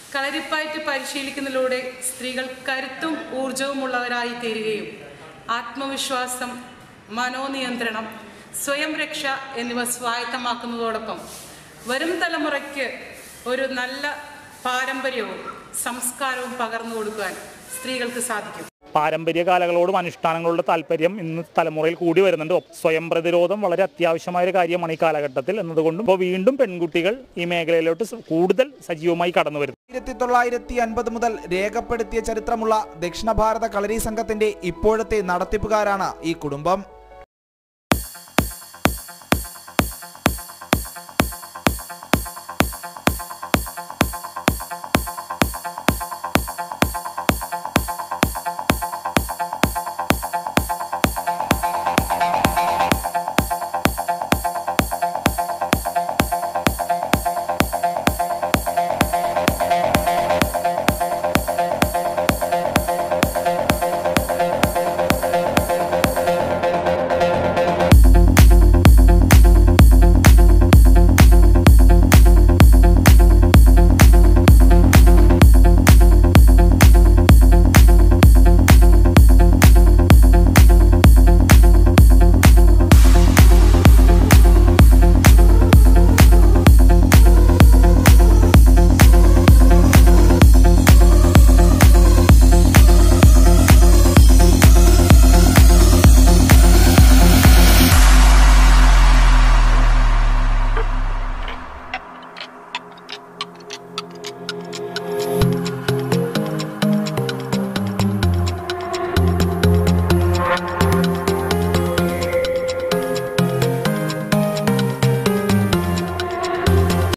കളരിപ്പയറ്റ് പരിശീലിക്കുന്നതിലൂടെ സ്ത്രീകൾ കരുത്തും ഊർജവുമുള്ളവരായി തീരുകയും ആത്മവിശ്വാസം മനോനിയന്ത്രണം സ്വയം രക്ഷ എന്നിവ സ്വായത്തമാക്കുന്നതോടൊപ്പം വരും തലമുറയ്ക്ക് ഒരു നല്ല പാരമ്പര്യവും സംസ്കാരവും പകർന്നു കൊടുക്കുവാൻ സ്ത്രീകൾക്ക് സാധിക്കും പാരമ്പര്യ കലകളോടും അനുഷ്ഠാനങ്ങളുടെ താല്പര്യം ഇന്ന് തലമുറയിൽ കൂടി വരുന്നുണ്ട് സ്വയം പ്രതിരോധം വളരെ അത്യാവശ്യമായ ഒരു കാര്യമാണ് ഈ കാലഘട്ടത്തിൽ എന്നതുകൊണ്ടും ഇപ്പോൾ വീണ്ടും പെൺകുട്ടികൾ ഈ മേഖലയിലോട്ട് സ- കൂടുതൽ സജീവമായി കടന്നു വരുന്നു ആയിരത്തി തൊള്ളായിരത്തി അൻപത് മുതൽ രേഖപ്പെടുത്തിയ ചരിത്രമുള്ള ദക്ഷിണ ഭാരത കളരി സംഘത്തിന്റെ ഇപ്പോഴത്തെ നടത്തിപ്പുകാരാണ് ഈ കുടുംബം